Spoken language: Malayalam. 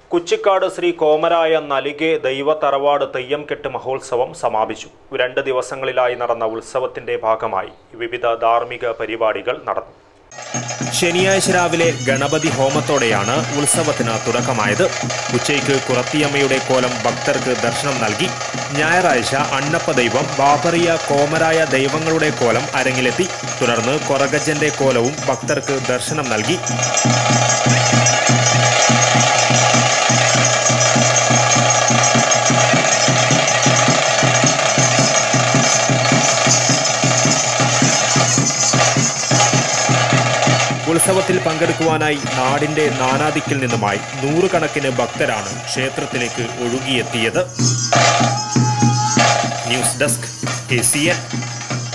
കുച്ചിക്കാട് ശ്രീ കോമരായ നലികെ ദൈവ തറവാട് തെയ്യം കെട്ട് മഹോത്സവം സമാപിച്ചു രണ്ട് ദിവസങ്ങളിലായി നടന്ന ഉത്സവത്തിന്റെ ഭാഗമായി വിവിധ ധാർമ്മിക പരിപാടികൾ നടന്നു ശനിയാഴ്ച രാവിലെ ഗണപതി ഹോമത്തോടെയാണ് ഉത്സവത്തിന് തുടക്കമായത് ഉച്ചയ്ക്ക് കുറത്തിയമ്മയുടെ കോലം ഭക്തർക്ക് ദർശനം നൽകി ഞായറാഴ്ച അണ്ണപ്പ ദൈവം ബാബറിയ കോമരായ ദൈവങ്ങളുടെ കോലം അരങ്ങിലെത്തി തുടർന്ന് കൊറഗജന്റെ കോലവും ഭക്തർക്ക് ദർശനം നൽകി ഉത്സവത്തിൽ പങ്കെടുക്കുവാനായി നാടിന്റെ നാനാദിക്കിൽ നിന്നുമായി നൂറുകണക്കിന് ഭക്തരാണ് ക്ഷേത്രത്തിലേക്ക് ഒഴുകിയെത്തിയത് news desk K C N